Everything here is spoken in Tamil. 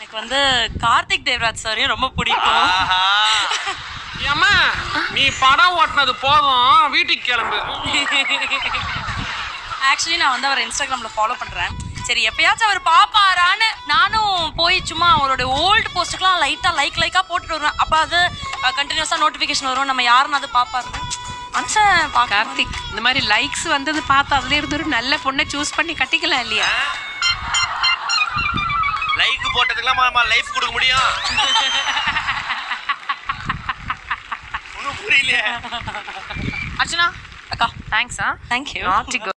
எனக்கு வந்து கார்த்திக் தேவராஜ் சாரையும் ரொம்ப பிடிக்கும் ஆஹா ஏம்மா நீ படம் ஓட்டுனது போதும் வீட்டுக்கு கிளம்பு ஆக்சுவலி நான் வந்து அவரை இன்ஸ்டாகிராம்ல ஃபாலோ பண்றேன் சரி எப்பயாச்சும் அவர் பாப்பாரான்னு நானும் போய் சும்மா அவரோட ஓல்டு போஸ்ட்டுக்கெல்லாம் லைட்டா லைக் லைக்கா போட்டுட்டு வருவேன் அப்ப அது கண்டினியூஸா நோட்டிபிகேஷன் வரும் நம்ம யாருன்னு அது பாப்பாருன்னு மனுஷன் பார்க்க கார்த்திக் இந்த மாதிரி லைக்ஸ் வந்தது பார்த்து அதுல இருந்து ஒரு நல்ல பொண்ணை சூஸ் பண்ணி கட்டிக்கலாம் இல்லையா லைக் போட்டதுக்கெல்லாம் லைஃப் கொடுக்க முடியும் ஒன்றும் புரியலையே அர்ச்சனா அக்கா தேங்க்ஸ் ஆ தேங்க்யூ நாட்டி